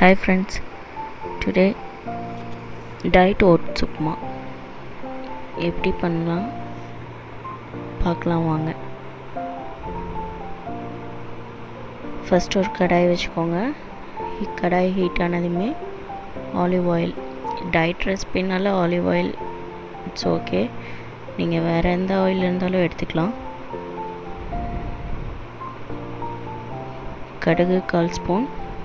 Hi friends, today diet oats upma எப்படி பண்ணலாம் பார்க்கலாம் வாங்க ஃபஸ்ட் ஒரு கடாய் வச்சுக்கோங்க ஹீ- கடாய் ஹீட் ஆனதுமே ஆலிவ் ஆயில் டயட் ரெசிபினால ஆலிவ் ஆயில் இட்ஸ் ஓகே நீங்கள் வேறு எந்த ஆயில் இருந்தாலும் எடுத்துக்கலாம் கடுகு கால் ஸ்பூன்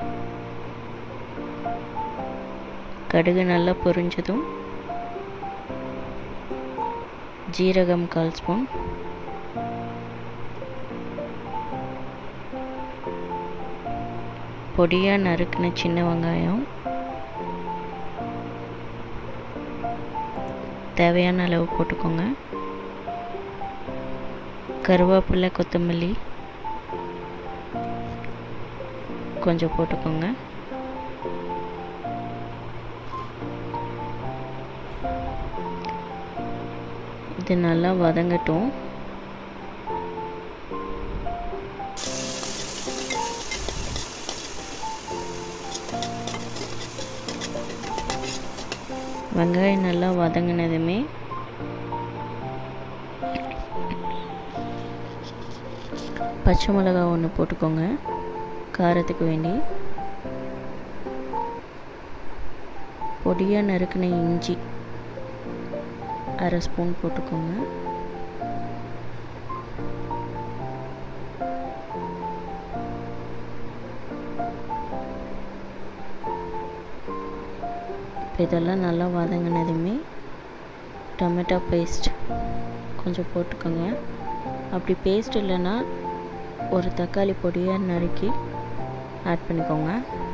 கடுகு நல்லா பொரிஞ்சதும் ஜீரகம் கால் ஸ்பூன் பொடியாக நறுக்குன சின்ன வெங்காயம் தேவையான அளவு போட்டுக்கோங்க கருவேப்பிலை கொத்தமல்லி கொஞ்சம் போட்டுக்கோங்க இது நல்லா வதங்கட்டும் வெங்காயம் நல்லா வதங்கினதுமே பச்சை மிளகா ஒன்று போட்டுக்கோங்க காரத்துக்கு வேண்டி பொடியாக நறுக்கின இஞ்சி அரை ஸ்பூன் போட்டுக்கோங்க இப்போ இதெல்லாம் நல்லா வதங்கினதுமே டொமேட்டோ பேஸ்ட் கொஞ்சம் போட்டுக்கோங்க அப்படி பேஸ்ட் இல்லைன்னா ஒரு தக்காளி பொடியாக நறுக்கி ஆட் பண்ணிக்கோங்க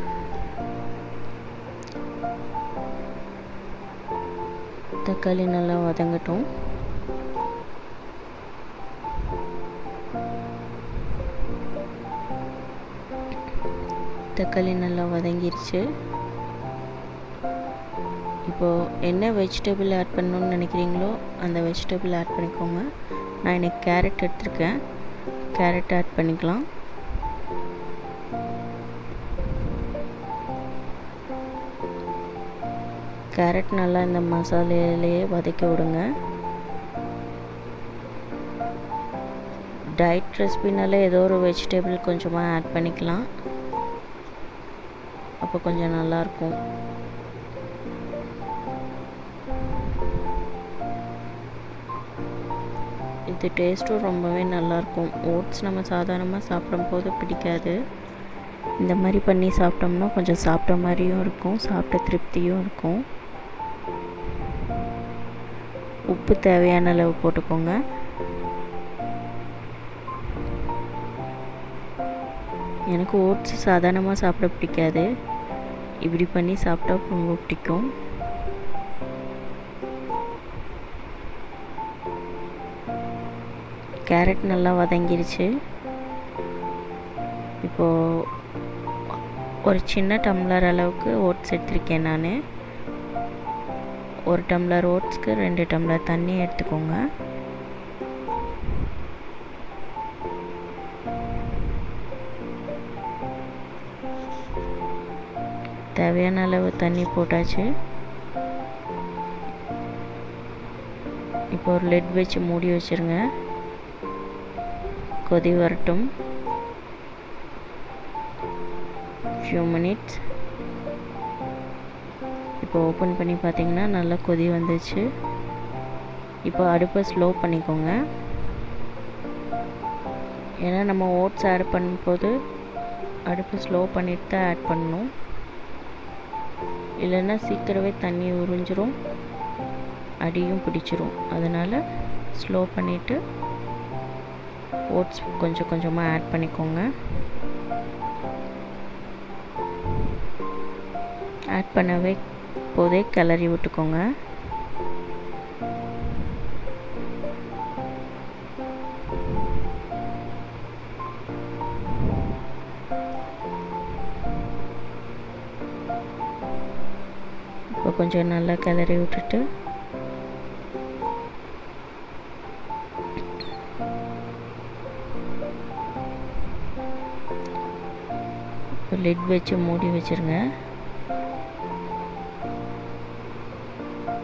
தக்காளி நல்லா வதங்கட்டும் தக்காளி நல்லா வதங்கிருச்சு இப்போது என்ன வெஜிடபிள் ஆட் பண்ணணும்னு நினைக்கிறீங்களோ அந்த வெஜிடபிள் ஆட் பண்ணிக்கோங்க நான் இன்னைக்கு கேரட் எடுத்திருக்கேன் கேரட் ஆட் பண்ணிக்கலாம் கேரட் நல்லா இந்த மசாலையிலேயே வதக்கி விடுங்க டயட் ரெசிபினால ஏதோ ஒரு வெஜிடபிள் கொஞ்சமாக ஆட் பண்ணிக்கலாம் அப்போ கொஞ்சம் நல்லாயிருக்கும் இது டேஸ்ட்டும் ரொம்பவே நல்லாயிருக்கும் ஓட்ஸ் நம்ம சாதாரணமாக சாப்பிடும்போது பிடிக்காது இந்த மாதிரி பண்ணி சாப்பிட்டோம்னா கொஞ்சம் சாப்பிட்ட மாதிரியும் இருக்கும் சாப்பிட்ட திருப்தியும் இருக்கும் உப்பு தேவையான அளவு போட்டுக்கோங்க எனக்கு ஓட்ஸ் சாதாரணமாக சாப்பிட பிடிக்காது இப்படி பண்ணி சாப்பிட்டா ரொம்ப பிடிக்கும் கேரட் நல்லா வதங்கிருச்சு இப்போது ஒரு சின்ன டம்ளர் அளவுக்கு ஓட்ஸ் எடுத்திருக்கேன் நான் ஒரு டம்ளர் ஓட்ஸ்க்கு ரெண்டு டம்ளர் தண்ணி எடுத்துக்கோங்க தேவையான அளவு தண்ணி போட்டாச்சு இப்போ ஒரு லெட் வச்சு மூடி வச்சிருங்க கொதி வரட்டும் ஃபியூ மினிட்ஸ் இப்போ ஓப்பன் பண்ணி பார்த்தீங்கன்னா நல்லா கொதி வந்துச்சு இப்போ அடுப்பை ஸ்லோ பண்ணிக்கோங்க ஏன்னா நம்ம ஓட்ஸ் ஆட் பண்ணும்போது அடுப்பு ஸ்லோ பண்ணிட்டு தான் ஆட் பண்ணணும் இல்லைன்னா சீக்கிரமே தண்ணி உறிஞ்சிரும் அடியும் பிடிச்சிரும் அதனால் ஸ்லோ பண்ணிவிட்டு ஓட்ஸ் கொஞ்சம் கொஞ்சமாக ஆட் பண்ணிக்கோங்க ஆட் பண்ணவே போதே கிளறி விட்டுக்கோங்க இப்போ கொஞ்சம் நல்லா கிளறி விட்டுட்டு லிட் வச்சு மூடி வச்சுருங்க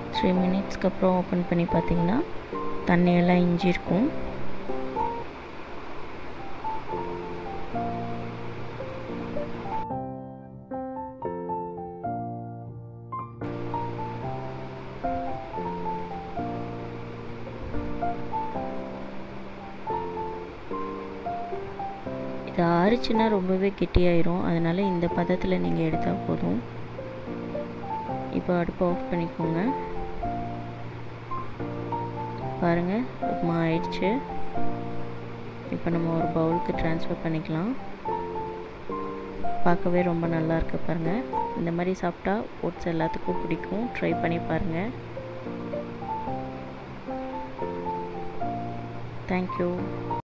த்ரீ மினிட்ஸ்க்கு அப்புறம் ஓப்பன் பண்ணி பார்த்தீங்கன்னா தண்ணியெல்லாம் இஞ்சிருக்கும் இது ஆறுச்சுன்னா ரொம்பவே கெட்டியாயிரும் அதனால் இந்த பதத்தில் நீங்கள் எடுத்தால் போதும் இப்போ அடுப்பு ஆஃப் பண்ணிக்கோங்க பாருங்கள் உப்புமா ஆயிடுச்சு இப்போ நம்ம ஒரு பவுலுக்கு ட்ரான்ஸ்ஃபர் பண்ணிக்கலாம் பார்க்கவே ரொம்ப நல்லா இருக்கு பாருங்கள் இந்த மாதிரி சாப்பிட்டா ஓட்ஸ் எல்லாத்துக்கும் பிடிக்கும் ட்ரை பண்ணி பாருங்கள் தேங்க்யூ